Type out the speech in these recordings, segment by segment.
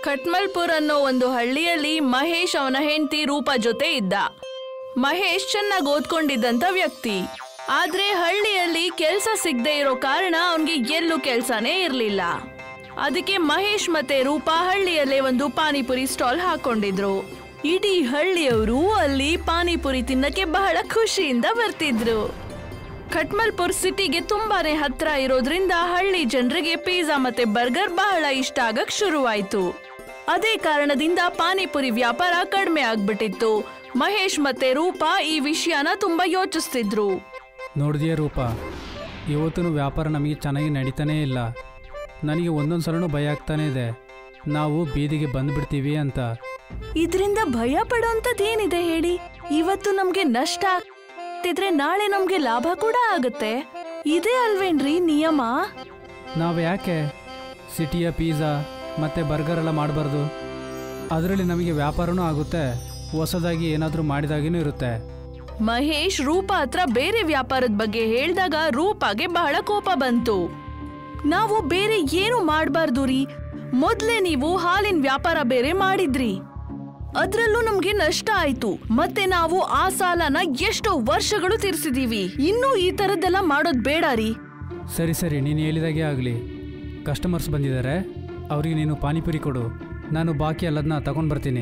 ಖಟ್ಮಲ್ಪುರ್ ಅನ್ನೋ ಒಂದು ಹಳ್ಳಿಯಲ್ಲಿ ಮಹೇಶ್ ಅವನ ಹೆಂಡತಿ ರೂಪ ಜೊತೆ ಇದ್ದ ಮಹೇಶ್ ಚೆನ್ನಾಗಿ ಓದ್ಕೊಂಡಿದ್ದಂತ ವ್ಯಕ್ತಿ ಆದ್ರೆ ಹಳ್ಳಿಯಲ್ಲಿ ಕೆಲ್ಸ ಸಿಗದೆ ಇರೋ ಕಾರಣ ಅವನ್ಗೆ ಎಲ್ಲೂ ಕೆಲ್ಸನೇ ಇರ್ಲಿಲ್ಲ ಅದಕ್ಕೆ ಮಹೇಶ್ ಮತ್ತೆ ರೂಪಾ ಹಳ್ಳಿಯಲ್ಲೇ ಒಂದು ಪಾನಿಪುರಿ ಸ್ಟಾಲ್ ಹಾಕೊಂಡಿದ್ರು ಇಡೀ ಹಳ್ಳಿಯವರು ಅಲ್ಲಿ ಪಾನಿಪುರಿ ತಿನ್ನಕ್ಕೆ ಬಹಳ ಖುಷಿಯಿಂದ ಬರ್ತಿದ್ರು ಖಟ್ಮಲ್ಪುರ್ ಸಿಟಿಗೆ ತುಂಬಾನೇ ಹತ್ರ ಇರೋದ್ರಿಂದ ಹಳ್ಳಿ ಜನರಿಗೆ ಪಿಜ್ಜಾ ಮತ್ತೆ ಬರ್ಗರ್ ಬಹಳ ಇಷ್ಟ ಆಗಕ್ ಶುರುವಾಯ್ತು ಅದೇ ಕಾರಣದಿಂದ ಪಾನಿಪುರಿ ವ್ಯಾಪಾರ ಕಡಿಮೆ ಆಗ್ಬಿಟ್ಟಿತ್ತು ಮಹೇಶ್ ಮತ್ತೆ ರೂಪಾ ಈ ವಿಷಯನ ತುಂಬಾ ಯೋಚಿಸ್ತಿದ್ರು ನೋಡಿದೆಯಾ ರೂಪ ಇವತ್ತು ವ್ಯಾಪಾರ ನಮಗೆ ಚೆನ್ನಾಗಿ ನಡೀತಾನೇ ಇಲ್ಲ ನನಗೆ ಒಂದೊಂದು ಸಲನೂ ಭಯ ಆಗ್ತಾನೇ ಇದೆ ನಾವು ಬೀದಿಗೆ ಬಂದ್ಬಿಡ್ತೀವಿ ಅಂತ ಇದರಿಂದ ಭಯ ಪಡೋಂಥದ್ದೇನಿದೆ ಹೇಳಿ ಇವತ್ತು ನಮ್ಗೆ ನಷ್ಟ ಆಗ್ತಿದ್ರೆ ನಾಳೆ ನಮ್ಗೆ ಲಾಭ ಕೂಡ ಆಗುತ್ತೆ ಇದೇ ಅಲ್ವೇನ್ರಿ ನಿಯಮ ನಾವು ಯಾಕೆ ಸಿಟಿಯ ಪಿಜ್ಜಾ ಮತ್ತು ಬರ್ಗರ್ ಎಲ್ಲ ಮಾಡಬಾರ್ದು ಅದರಲ್ಲಿ ನಮಗೆ ವ್ಯಾಪಾರನೂ ಆಗುತ್ತೆ ಹೊಸದಾಗಿ ಏನಾದರೂ ಮಾಡಿದಾಗೇನೂ ಇರುತ್ತೆ ಮಹೇಶ್ ರೂಪಾ ಹತ್ರ ಬೇರೆ ವ್ಯಾಪಾರದ ಬಗ್ಗೆ ಹೇಳ್ದಾಗ ರೂಪಾಗೆ ಬಹಳ ಕೋಪ ಬಂತು ನಾವು ಬೇರೆ ಏನು ಮಾಡಬಾರ್ದು ರೀ ಮೊದ್ಲೇ ನೀವು ಹಾಲಿನ ವ್ಯಾಪಾರ ಬೇರೆ ಮಾಡಿದ್ರಿ ಅದ್ರಲ್ಲೂ ನಮ್ಗೆ ನಷ್ಟ ಆಯ್ತು ಮತ್ತೆ ನಾವು ಆ ಸಾಲನ ಎಷ್ಟೋ ವರ್ಷಗಳು ತೀರ್ಸಿದೀವಿ ಇನ್ನೂ ಈ ತರದ್ದೆಲ್ಲ ಮಾಡೋದ್ ಬೇಡ ರೀ ಸರಿ ಸರಿ ನೀನು ಹೇಳಿದಾಗೆ ಆಗಲಿ ಕಸ್ಟಮರ್ಸ್ ಬಂದಿದ್ದಾರೆ ಅವರಿಗೆ ನೀನು ಪಾನಿಪುರಿ ಕೊಡು ನಾನು ಬಾಕಿ ಎಲ್ಲದನ್ನ ತಗೊಂಡು ಬರ್ತೀನಿ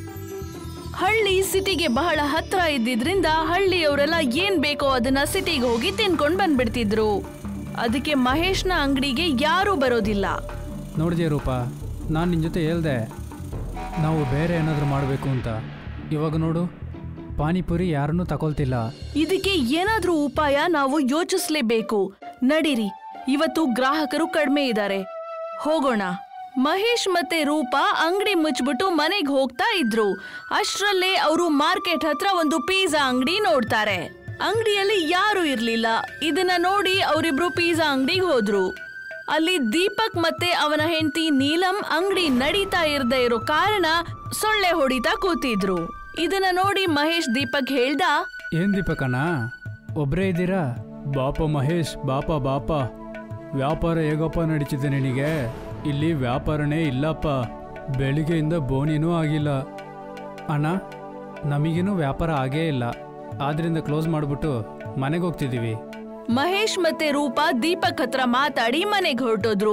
ಹಳ್ಳಿ ಸಿಟಿಗೆ ಬಹಳ ಹತ್ರ ಇದ್ದಿದ್ರಿಂದ ಹಳ್ಳಿಯವರೆಲ್ಲ ಏನ್ ಬೇಕೋ ಅದನ್ನ ಸಿಟಿಗೆ ಹೋಗಿ ತಿನ್ಕೊಂಡ್ ಬಂದ್ಬಿಡ್ತಿದ್ರು ಅದಕ್ಕೆ ಮಹೇಶ್ನ ಅಂಗಡಿಗೆ ಯಾರೂ ಬರೋದಿಲ್ಲ ನೋಡಿದೆ ರೂಪ ನಾನು ನಿನ್ನ ಜೊತೆ ಹೇಳ್ದೆ ನಾವು ಬೇರೆ ಏನಾದರೂ ಮಾಡಬೇಕು ಅಂತ ಇವಾಗ ನೋಡು ಪಾನಿಪುರಿ ಯಾರನ್ನೂ ತಗೊಳ್ತಿಲ್ಲ ಇದಕ್ಕೆ ಏನಾದ್ರೂ ಉಪಾಯ ನಾವು ಯೋಚಿಸ್ಲೇಬೇಕು ನಡೀರಿ ಇವತ್ತು ಗ್ರಾಹಕರು ಕಡಿಮೆ ಇದ್ದಾರೆ ಹೋಗೋಣ ಮಹೇಶ್ ಮತ್ತೆ ರೂಪಾ ಅಂಗಡಿ ಮುಚ್ಚಿಬಿಟ್ಟು ಮನೆಗೆ ಹೋಗ್ತಾ ಇದ್ರು ಅಷ್ಟ್ರಲ್ಲೇ ಅವರು ಮಾರ್ಕೆಟ್ ಹತ್ರ ಒಂದು ಪಿಜ್ಜಾ ಅಂಗಡಿ ನೋಡ್ತಾರೆ ಅಂಗಡಿಯಲ್ಲಿ ಯಾರು ಇರ್ಲಿಲ್ಲ ಇದನ್ನ ನೋಡಿ ಅವರಿಬ್ರು ಪಿಜ್ಜಾ ಅಂಗಡಿಗೆ ಹೋದ್ರು ಅಲ್ಲಿ ದೀಪಕ್ ಮತ್ತೆ ಅವನ ಹೆಂಡತಿ ನೀಲಂ ಅಂಗಡಿ ನಡೀತಾ ಇರದೇ ಇರೋ ಕಾರಣ ಸೊಳ್ಳೆ ಹೊಡಿತಾ ಕೂತಿದ್ರು ಇದನ್ನ ನೋಡಿ ಮಹೇಶ್ ದೀಪಕ್ ಹೇಳ್ದ ಏನು ದೀಪಕಣ್ಣ ಒಬ್ಬರೇ ಇದ್ದೀರಾ ಬಾಪ ಮಹೇಶ್ ಬಾಪ ಬಾಪ ವ್ಯಾಪಾರ ಹೇಗಪ್ಪ ನಡೀತಿದೆ ನಿನಗೆ ಇಲ್ಲಿ ವ್ಯಾಪಾರನೇ ಇಲ್ಲಪ್ಪ ಬೆಳಿಗ್ಗೆಯಿಂದ ಬೋನಿನೂ ಆಗಿಲ್ಲ ಅಣ್ಣ ನಮಗೇನು ವ್ಯಾಪಾರ ಆಗೇ ಇಲ್ಲ ಆದ್ರಿಂದ ಕ್ಲೋಸ್ ಮಾಡಿಬಿಟ್ಟು ಮನೆಗೆ ಹೋಗ್ತಿದ್ದೀವಿ ಮಹೇಶ್ ಮತ್ತೆ ರೂಪಾ ದೀಪಕ್ ಹತ್ರ ಮಾತಾಡಿ ಮನೆಗೆ ಹೊರಟೋದ್ರು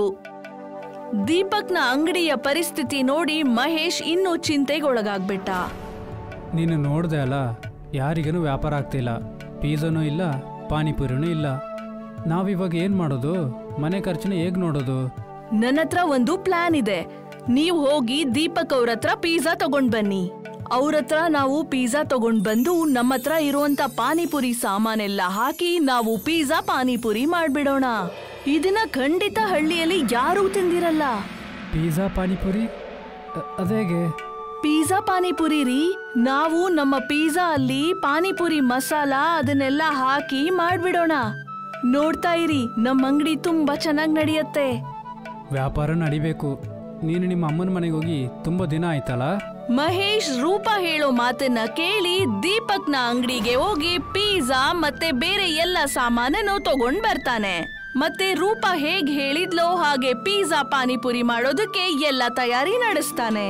ದೀಪಕ್ನ ಅಂಗಡಿಯ ಪರಿಸ್ಥಿತಿ ನೋಡಿ ಮಹೇಶ್ ಇನ್ನೂ ಚಿಂತೆಗೊಳಗಾಗ್ಬಿಟ್ಟ ನೀನು ನೋಡ್ದೆ ಅಲ್ಲ ಯಾರಿಗೇನು ವ್ಯಾಪಾರ ಆಗ್ತಿಲ್ಲ ಪಿಜ್ಜಾನೂ ಇಲ್ಲ ಪಾನಿಪುರಿನೂ ಇಲ್ಲ ನಾವಿವಾಗ ಏನು ಮಾಡೋದು ಮನೆ ಖರ್ಚನ್ನ ಹೇಗೆ ನೋಡೋದು ನನ್ನ ಹತ್ರ ಒಂದು ಪ್ಲಾನ್ ಇದೆ ನೀವ್ ಹೋಗಿ ದೀಪಕ್ ಅವ್ರ ಹತ್ರ ಪಿಜ್ಜಾ ತಗೊಂಡ್ ಬನ್ನಿ ಅವ್ರ ಹತ್ರ ನಾವು ಪಿಜ್ಜಾ ತಗೊಂಡ್ ಬಂದು ನಮ್ಮ ಹತ್ರ ಇರುವಂತ ಪಾನಿಪುರಿ ಸಾಮಾನೆಲ್ಲ ಹಾಕಿ ನಾವು ಪಿಜ್ಜಾ ಪಾನಿಪುರಿ ಮಾಡ್ಬಿಡೋಣ ಇದನ್ನ ಖಂಡಿತ ಹಳ್ಳಿಯಲ್ಲಿ ಯಾರೂ ತಿಂದಿರಲ್ಲ ಪಿಜ್ಜಾ ಪಾನಿಪುರಿ ಅ- ಅದೇಗೆ ಪಿಜ್ಜಾ ಪಾನಿಪುರಿ ರೀ ನಾವು ನಮ್ಮ ಪಿಜ್ಜಾ ಅಲ್ಲಿ ಪಾನಿಪುರಿ ಮಸಾಲ ಅದನ್ನೆಲ್ಲ ಹಾಕಿ ಮಾಡ್ಬಿಡೋಣ ನೋಡ್ತಾ ಇರಿ ನಮ್ಮ ಅಂಗಡಿ ತುಂಬಾ ಚೆನ್ನಾಗಿ ನಡೆಯುತ್ತೆ ವ್ಯಾಪಾರ ನಡಿಬೇಕು ನೀನು ನಿಮ್ಮ ಅಮ್ಮನ ಮನೆಗೆ ಹೋಗಿ ತುಂಬ ದಿನ ಆಯ್ತಲ್ಲ ಮಹೇಶ್ ರೂಪ ಹೇಳೋ ಮಾತನ್ನ ಕೇಳಿ ದೀಪಕ್ನ ಅಂಗಡಿಗೆ ಹೋಗಿ ಪಿಜ್ಜಾ ಮತ್ತೆ ಬೇರೆ ಎಲ್ಲ ಸಾಮಾನನ್ನು ತಗೊಂಡ್ ಬರ್ತಾನೆ ಮತ್ತೆ ರೂಪ ಹೇಗ್ ಹೇಳಿದ್ಲೋ ಹಾಗೆ ಪಿಜ್ಜಾ ಪಾನಿಪುರಿ ಮಾಡೋದಕ್ಕೆ ಎಲ್ಲ ತಯಾರಿ ನಡೆಸ್ತಾನೆ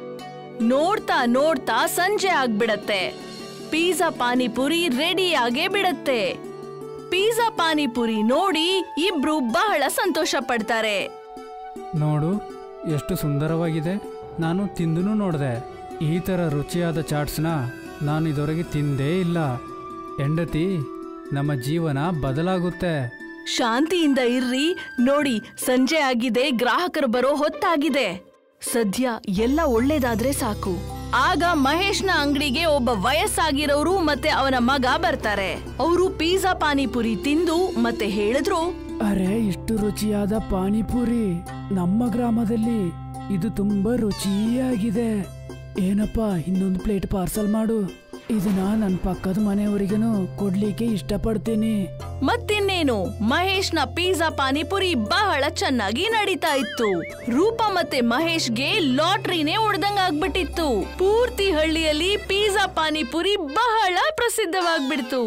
ನೋಡ್ತಾ ನೋಡ್ತಾ ಸಂಜೆ ಆಗ್ಬಿಡತ್ತೆ ಪಿಜ್ಜಾ ಪಾನಿಪುರಿ ರೆಡಿ ಆಗೇ ಬಿಡತ್ತೆ ಪಿಜ್ಜಾ ಪಾನಿಪುರಿ ನೋಡಿ ಇಬ್ರು ಬಹಳ ಸಂತೋಷ ಪಡ್ತಾರೆ ನೋಡು ಎಷ್ಟು ಸುಂದರವಾಗಿದೆ ನಾನು ತಿಂದೂ ನೋಡಿದೆ ಈ ಥರ ರುಚಿಯಾದ ಚಾಟ್ಸ್ನ ನಾನು ಇದುವರೆಗೆ ತಿಂದೇ ಇಲ್ಲ ಹೆಂಡತಿ ನಮ್ಮ ಜೀವನ ಬದಲಾಗುತ್ತೆ ಶಾಂತಿಯಿಂದ ಇರ್ರಿ ನೋಡಿ ಸಂಜೆ ಆಗಿದೆ ಗ್ರಾಹಕರು ಬರೋ ಹೊತ್ತಾಗಿದೆ ಸದ್ಯ ಎಲ್ಲ ಒಳ್ಳೇದಾದ್ರೆ ಸಾಕು ಆಗ ಮಹೇಶ್ನ ಅಂಗಡಿಗೆ ಒಬ್ಬ ವಯಸ್ಸಾಗಿರೋರು ಮತ್ತೆ ಅವನ ಮಗ ಬರ್ತಾರೆ ಅವರು ಪಿಜ್ಜಾ ಪಾನಿಪುರಿ ತಿಂದು ಮತ್ತೆ ಹೇಳಿದ್ರು ಅರೆ ಇಷ್ಟು ರುಚಿಯಾದ ಪಾನಿಪುರಿ ನಮ್ಮ ಗ್ರಾಮದಲ್ಲಿ ಇದು ತುಂಬಾ ರುಚಿಯಾಗಿದೆ ಏನಪ್ಪ ಇನ್ನೊಂದು ಪ್ಲೇಟ್ ಪಾರ್ಸಲ್ ಮಾಡು ಇದನ್ನ ನನ್ನ ಪಕ್ಕದ ಮನೆಯವರಿಗೂ ಕೊಡ್ಲಿಕ್ಕೆ ಇಷ್ಟಪಡ್ತೀನಿ ಮತ್ತಿನ್ನೇನು ಮಹೇಶ್ನ ಪಿಜ್ಜಾ ಪಾನಿಪುರಿ ಬಹಳ ಚೆನ್ನಾಗಿ ನಡೀತಾ ಇತ್ತು ರೂಪ ಮತ್ತೆ ಮಹೇಶ್ಗೆ ಲಾಟ್ರಿನೇ ಹೊಡೆದಂಗ್ ಆಗ್ಬಿಟ್ಟಿತ್ತು ಪೂರ್ತಿ ಹಳ್ಳಿಯಲ್ಲಿ ಪಿಜ್ಜಾ ಪಾನಿಪುರಿ ಬಹಳ ಪ್ರಸಿದ್ಧವಾಗ್ಬಿಡ್ತು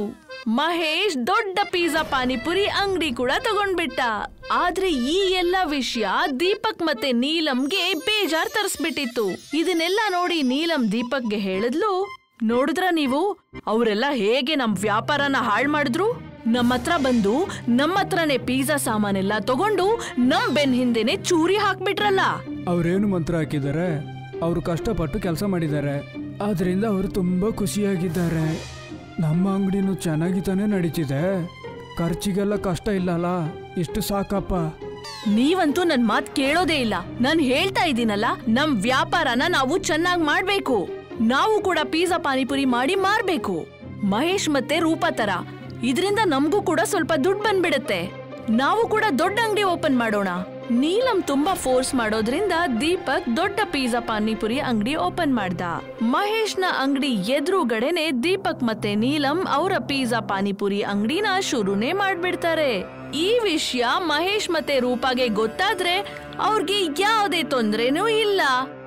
ಮಹೇಶ್ ದೊಡ್ಡ ಪಿಜ್ಜಾ ಪಾನಿಪುರಿ ಅಂಗಡಿ ಕೂಡ ತಗೊಂಡ್ಬಿಟ್ಟ ಆದ್ರೆ ಈ ಎಲ್ಲ ವಿಷಯ ದೀಪಕ್ ಮತ್ತೆ ನೀಲಂಗೆ ಬೇಜಾರ್ ತರಿಸ್ಬಿಟ್ಟಿತ್ತು ಇದನ್ನೆಲ್ಲ ನೋಡಿ ನೀಲಂ ದೀಪಕ್ಗೆ ಹೇಳಿದ್ಲು ನೋಡಿದ್ರ ನೀವು ಅವರೆಲ್ಲ ಹೇಗೆ ನಮ್ ವ್ಯಾಪಾರನ ಹಾಳ್ ಮಾಡಿದ್ರು ನಮ್ಮ ಹತ್ರ ಬಂದು ನಮ್ಮ ಹತ್ರನೇ ಪಿಜ್ಜಾ ಸಾಮಾನೆಲ್ಲ ತಗೊಂಡು ನಮ್ ಬೆನ್ ಹಿಂದೆನೆ ಚೂರಿ ಹಾಕ್ಬಿಟ್ರಲ್ಲ ಅವ್ರೇನು ಮಂತ್ರ ಹಾಕಿದ್ದಾರೆ ಅವರು ಕಷ್ಟಪಟ್ಟು ಕೆಲಸ ಮಾಡಿದ್ದಾರೆ ಆದ್ರಿಂದ ಅವರು ತುಂಬ ಖುಷಿಯಾಗಿದ್ದಾರೆ ನಮ್ಮ ಅಂಗಡಿನೂ ಚೆನ್ನಾಗಿ ತಾನೇ ನಡೀತಿದೆ ಖರ್ಚಿಗೆಲ್ಲ ಕಷ್ಟ ಇಲ್ಲಲ್ಲ ಇಷ್ಟು ಸಾಕಪ್ಪ ನೀವಂತೂ ನನ್ ಮಾತ್ ಕೇಳೋದೇ ಇಲ್ಲ ನಾನ್ ಹೇಳ್ತಾ ಇದ್ದೀನಲ್ಲ ನಮ್ ವ್ಯಾಪಾರನ ನಾವು ಚೆನ್ನಾಗ್ ಮಾಡ್ಬೇಕು ನಾವು ಕೂಡ ಪಿಜ್ಜಾ ಪಾನಿಪುರಿ ಮಾಡಿ ಮಾರ್ಬೇಕು ಮಹೇಶ್ ಮತ್ತೆ ರೂಪಾ ತರ ಇದರಿಂದ ನಮಗೂ ಕೂಡ ಸ್ವಲ್ಪ ದುಡ್ಡು ಬಂದ್ಬಿಡತ್ತೆ ನಾವು ಕೂಡ ದೊಡ್ಡ ಅಂಗಡಿ ಓಪನ್ ಮಾಡೋಣ ನೀಲಂ ತುಂಬಾ ಫೋರ್ಸ್ ಮಾಡೋದ್ರಿಂದ ದೀಪಕ್ ದೊಡ್ಡ ಪಿಜ್ಜಾ ಪಾನಿಪುರಿ ಅಂಗಡಿ ಓಪನ್ ಮಾಡ್ದ ಮಹೇಶ್ನ ಅಂಗಡಿ ಎದುರುಗಡೆನೆ ದೀಪಕ್ ಮತ್ತೆ ನೀಲಂ ಅವರ ಪಿಜ್ಜಾ ಪಾನಿಪುರಿ ಅಂಗಡಿನ ಶುರುನೇ ಮಾಡ್ಬಿಡ್ತಾರೆ ಈ ವಿಷಯ ಮಹೇಶ್ ಮತ್ತೆ ರೂಪಾಗೆ ಗೊತ್ತಾದ್ರೆ ಅವ್ರಿಗೆ ಯಾವುದೇ ತೊಂದ್ರೆನೂ ಇಲ್ಲ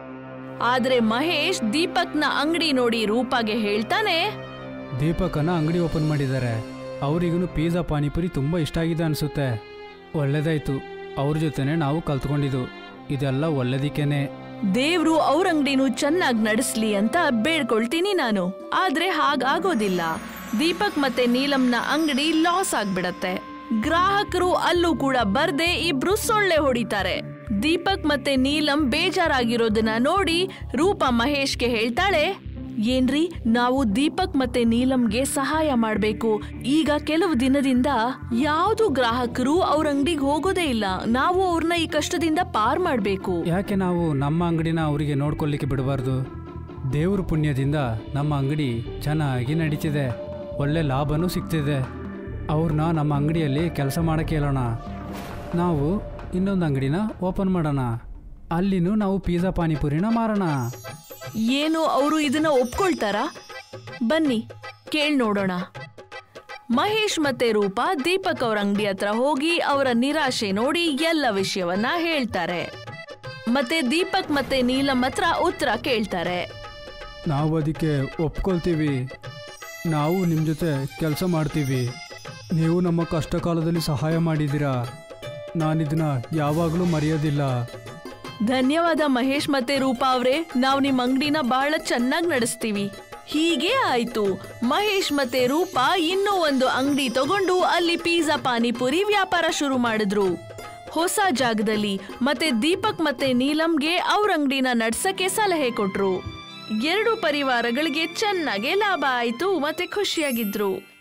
ಆದ್ರೆ ಮಹೇಶ್ ದೀಪಕ್ನ ಅಂಗಡಿ ನೋಡಿ ರೂಪಾಗೆ ಹೇಳ್ತಾನೆ ದೀಪಕನ ಅಂಗಡಿ ಓಪನ್ ಮಾಡಿದ್ದಾರೆ ಅವರಿಗೂ ಪಿಜ್ಜಾ ಪಾನಿಪುರಿ ತುಂಬ ಇಷ್ಟ ಆಗಿದೆ ಅನಿಸುತ್ತೆ ಒಳ್ಳೇದಾಯ್ತು ಅವ್ರ ಜೊತೆನೆ ನಾವು ಕಲ್ತ್ಕೊಂಡಿದ್ದು ಇದೆಲ್ಲ ಒಳ್ಳೇದಿಕ್ಕೇನೆ ದೇವ್ರು ಅವ್ರ ಅಂಗಡಿನೂ ಚೆನ್ನಾಗ್ ನಡೆಸ್ಲಿ ಅಂತ ಬೇಡ್ಕೊಳ್ತೀನಿ ನಾನು ಆದ್ರೆ ಹಾಗಾಗೋದಿಲ್ಲ ದೀಪಕ್ ಮತ್ತೆ ನೀಲಂನ ಅಂಗಡಿ ಲಾಸ್ ಆಗ್ಬಿಡತ್ತೆ ಗ್ರಾಹಕರು ಅಲ್ಲೂ ಕೂಡ ಬರ್ದೆ ಇಬ್ರು ಸೊಳ್ಳೆ ಹೊಡಿತಾರೆ ದೀಪಕ್ ಮತ್ತೆ ನೀಲಂ ಬೇಜಾರಾಗಿರೋದನ್ನ ನೋಡಿ ರೂಪ ಮಹೇಶ್ಗೆ ಹೇಳ್ತಾಳೆ ಏನ್ರಿ ನಾವು ದೀಪಕ್ ಮತ್ತೆ ನೀಲಂಗೆ ಸಹಾಯ ಮಾಡ್ಬೇಕು ಈಗ ಕೆಲವು ದಿನದಿಂದ ಯಾವ್ದು ಗ್ರಾಹಕರು ಅವ್ರ ಅಂಗಡಿಗೆ ಹೋಗೋದೇ ಇಲ್ಲ ನಾವು ಅವ್ರನ್ನ ಈ ಕಷ್ಟದಿಂದ ಪಾರ್ ಮಾಡ್ಬೇಕು ಯಾಕೆ ನಾವು ನಮ್ಮ ಅಂಗಡಿನ ಅವರಿಗೆ ನೋಡ್ಕೊಳ್ಳಿಕ್ಕೆ ಬಿಡಬಾರ್ದು ದೇವ್ರ ಪುಣ್ಯದಿಂದ ನಮ್ಮ ಅಂಗಡಿ ಚೆನ್ನಾಗಿ ನಡೀತಿದೆ ಒಳ್ಳೆ ಲಾಭನೂ ಸಿಗ್ತಿದೆ ಅವ್ರನ್ನ ನಮ್ಮ ಅಂಗಡಿಯಲ್ಲಿ ಕೆಲಸ ಮಾಡೋಕ್ಕೆ ಹೇಳೋಣ ನಾವು ಇನ್ನೊಂದು ಅಂಗಡಿನ ಓಪನ್ ಮಾಡೋಣ ಅಲ್ಲಿನೂ ನಾವು ಪಿಜ್ಜಾ ಪಾನಿಪುರಿನ ಮಾರೋಣ ಏನು ಅವರು ಇದನ್ನ ಒಪ್ಕೊಳ್ತಾರಾ ಬನ್ನಿ ಕೇಳ್ ನೋಡೋಣ ಮಹೇಶ್ ಮತ್ತೆ ರೂಪಾ ದೀಪಕ್ ಅವ್ರ ಅಂಗಡಿ ಹತ್ರ ಹೋಗಿ ಅವರ ನಿರಾಶೆ ನೋಡಿ ಎಲ್ಲ ವಿಷಯವನ್ನ ಹೇಳ್ತಾರೆ ಮತ್ತೆ ದೀಪಕ್ ಮತ್ತೆ ನೀಲಂ ಹತ್ರ ಉತ್ತರ ಕೇಳ್ತಾರೆ ನಾವು ಅದಕ್ಕೆ ಒಪ್ಕೊಳ್ತೀವಿ ನಾವು ನಿಮ್ಮ ಜೊತೆ ಕೆಲಸ ಮಾಡ್ತೀವಿ ನೀವು ನಮ್ಮ ಕಷ್ಟ ಕಾಲದಲ್ಲಿ ಸಹಾಯ ಮಾಡಿದ್ದೀರಾ ನಾನಿದನ್ನ ಯಾವಾಗಲೂ ಮರೆಯೋದಿಲ್ಲ ಧನ್ಯವಾದ ಮಹೇಶ್ ಮತ್ತೆ ರೂಪಾ ಅವ್ರೆ ನಾವು ನಿಮ್ ಅಂಗಡಿನ ಬಹಳ ಚೆನ್ನಾಗಿ ನಡೆಸ್ತೀವಿ ಹೀಗೆ ಆಯ್ತು ಮಹೇಶ್ ಮತ್ತೆ ರೂಪಾ ಇನ್ನೂ ಒಂದು ಅಂಗಡಿ ತಗೊಂಡು ಅಲ್ಲಿ ಪಿಜ್ಜಾ ಪಾನಿಪುರಿ ವ್ಯಾಪಾರ ಶುರು ಮಾಡಿದ್ರು ಹೊಸ ಜಾಗದಲ್ಲಿ ಮತ್ತೆ ದೀಪಕ್ ಮತ್ತೆ ನೀಲಂಗೆ ಅವ್ರ ಅಂಗಡಿನ ನಡ್ಸಕ್ಕೆ ಸಲಹೆ ಕೊಟ್ರು ಎರಡು ಪರಿವಾರಗಳಿಗೆ ಚೆನ್ನಾಗೆ ಲಾಭ ಆಯ್ತು ಮತ್ತೆ ಖುಷಿಯಾಗಿದ್ರು